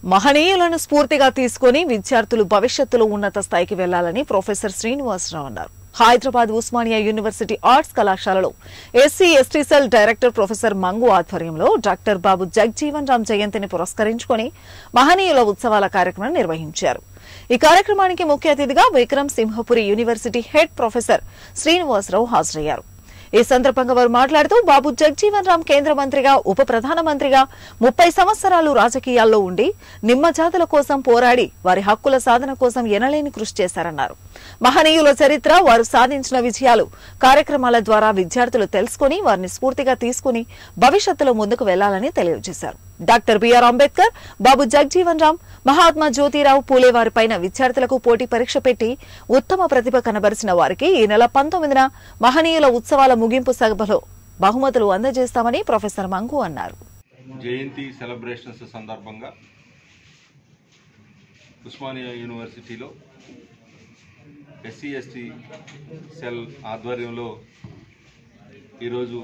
మహనీయులను స్ఫూర్తిగా తీసుకుని విద్యార్థులు భవిష్యత్తులో ఉన్నత స్థాయికి వెళ్లాలని ప్రొఫెసర్ శ్రీనివాసరావు అన్నారు హైదరాబాద్ ఉస్మానియా యూనివర్సిటీ ఆర్ట్స్ కళాశాలలో SC ST cell director professor Mangu ఆధ్వర్యంలో డాక్టర్ బాబు జగ్జీవన్ రామ్ జయంతిని పురస్కరించుకుని మహనీయుల ఉత్సవాల కార్యక్రమం నిర్వహించారు ఈ కార్యక్రమానికి ముఖ్య అతిథిగా Vikram Simhapuri university head professor Srinivasa Rao హాజరయ్యారు ఈ సందర్భంగా వారు మాట్లాడుతూ బాబు జగ్జీవన్ రామ్ కేంద్ర మంత్రిగా ఉప ప్రధానమంత్రిగా ముప్పై సంవత్సరాలు రాజకీయాల్లో ఉండి నిమ్మజాతుల కోసం పోరాడి వారి హక్కుల సాధన కోసం ఎనలేని కృషి చేశారన్నారు మహనీయుల చరిత్ర వారు సాధించిన విజయాలు కార్యక్రమాల ద్వారా విద్యార్థులు తెలుసుకుని వారిని స్ఫూర్తిగా తీసుకుని భవిష్యత్తులో ముందుకు వెళ్లాలని తెలియజేశారు డాక్టర్ బిఆర్ అంబేద్కర్ బాబు జగ్జీవన్ రామ్ మహాత్మా జ్యోతిరావు పూలే వారిపైన విద్యార్థులకు పోటీ పరీక్ష పెట్టి ఉత్తమ ప్రతిభ కనబరిచిన వారికి ఈ నెల పంతొమ్మిదిన మహనీయుల ఉత్సవాల ముగింపు సభలో బహుమతులు అందజేస్తామని ప్రొఫెసర్ మంగు అన్నారు జయంతి సెలబ్రేషన్స్ సందర్భంగా ఉస్మానియా యూనివర్సిటీలో ఎస్సీ ఎస్టీ సెల్ ఆధ్వర్యంలో ఈరోజు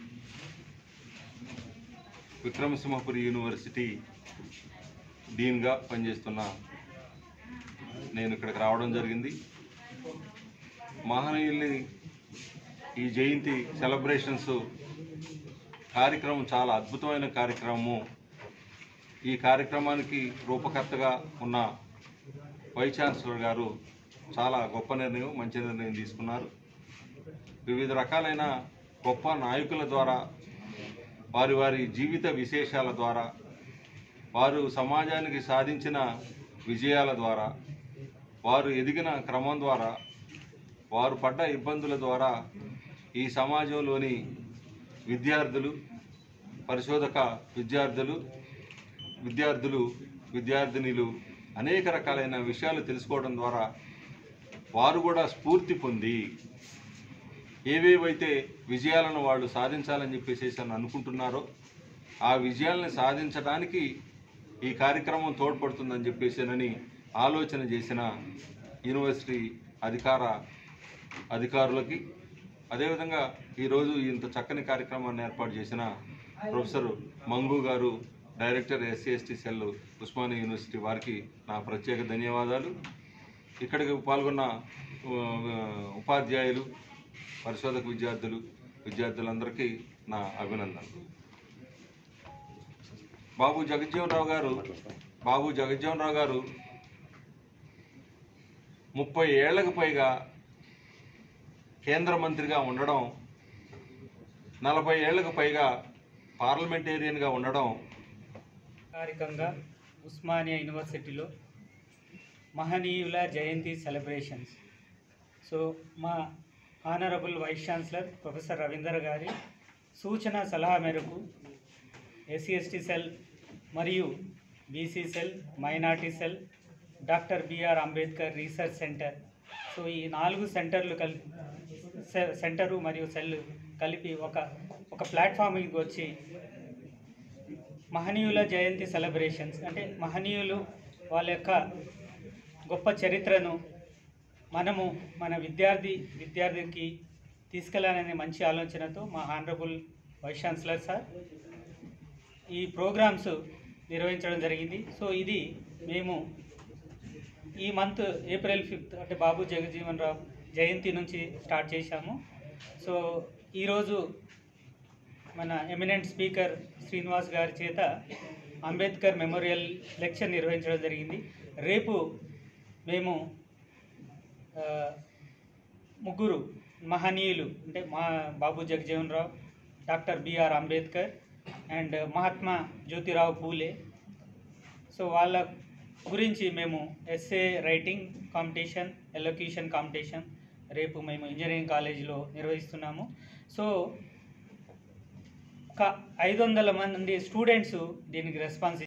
విక్రమసింహపురి యూనివర్సిటీ డీన్గా పనిచేస్తున్న నేను ఇక్కడికి రావడం జరిగింది మహనీయుల్ని ఈ జయంతి సెలబ్రేషన్స్ కార్యక్రమం చాలా అద్భుతమైన కార్యక్రమము ఈ కార్యక్రమానికి రూపకర్తగా ఉన్న వైస్ ఛాన్సలర్ గారు చాలా గొప్ప నిర్ణయం మంచి నిర్ణయం తీసుకున్నారు వివిధ రకాలైన గొప్ప నాయకుల ద్వారా వారి వారి జీవిత విశేషాల ద్వారా వారు సమాజానికి సాధించిన విజయాల ద్వారా వారు ఎదిగిన క్రమం ద్వారా వారు పడ్డ ఇబ్బందుల ద్వారా ఈ సమాజంలోని విద్యార్థులు పరిశోధక విద్యార్థులు విద్యార్థులు విద్యార్థినిలు అనేక రకాలైన విషయాలు తెలుసుకోవడం ద్వారా వారు కూడా స్ఫూర్తి పొంది ఏవేవైతే విజయాలను వాళ్ళు సాధించాలని చెప్పేసి అని అనుకుంటున్నారో ఆ విజయాలను సాధించడానికి ఈ కార్యక్రమం తోడ్పడుతుందని చెప్పేసానని ఆలోచన చేసిన యూనివర్సిటీ అధికార అధికారులకి అదేవిధంగా ఈరోజు ఇంత చక్కని కార్యక్రమాన్ని ఏర్పాటు చేసిన ప్రొఫెసర్ మంగు గారు director SC ST cell Osmania university వారికి నా ప్రత్యేక ధన్యవాదాలు ఇక్కడికి పాల్గొన్న ఆ, ఉపాధ్యాయులు పరిశోధక విద్యార్థులు విద్యార్థులందరికీ నా అభినందనలు బాబు జగజ్జీవన్ రావు గారు బాబు జగజ్జీవన్ రావు గారు ముప్పై ఏళ్లకు పైగా కేంద్ర మంత్రిగా ఉండడం నలభై ఏళ్లకు పైగా పార్లమెంటేరియన్గా ఉండడం అధికారికంగా ఉస్మానియా యూనివర్సిటీలో మహనీయుల జయంతి సెలబ్రేషన్స్ సో మా honourable vice chancellor professor Ravinder గారి సూచన సలహా మేరకు ఎస్సీ ఎస్టీ సెల్ మరియు BC cell minority cell doctor BR Ambedkar research centre so ఈ నాలుగు సెంటర్లు కలిపి సె- సెంటరు మరియు సెల్ కలిపి ఒక ఒక ప్లాట్ఫామ్కి వచ్చి మహనీయుల జయంతి సెలబ్రేషన్స్ అంటే మహనీయులు వాళ్ళ యొక్క గొప్ప చరిత్రను మనము మన విద్యార్థి విద్యార్థికి తీసుకెళ్లాలనే మంచి ఆలోచనతో మా హానరబుల్ వైస్ ఛాన్సలర్ సార్ ఈ ప్రోగ్రామ్స్ నిర్వహించడం జరిగింది సో ఇది మేము ఈ మంత్ ఏప్రిల్ ఫిఫ్త్ అంటే బాబు జగజీవన్ రావు జయంతి నుంచి స్టార్ట్ చేశాము సో ఈరోజు మన ఎమినెంట్ స్పీకర్ శ్రీనివాస్ గారి చేత అంబేద్కర్ మెమోరియల్ లెక్చర్ నిర్వహించడం జరిగింది రేపు మేము ఆ, ముగ్గురు మహనీయులు అంటే మా Babu Jagjivan Rao doctor BR Ambedkar and Mahatma Jyotirao Phule so వాళ్ళ గురించి మేము essay writing competition elocution competition రేపు మేము ఇంజనీరింగ్ కాలేజీలో నిర్వహిస్తున్నాము సో ఒక ఐదు వందల మంది స్టూడెంట్స్ దీనికి రెస్పాన్స్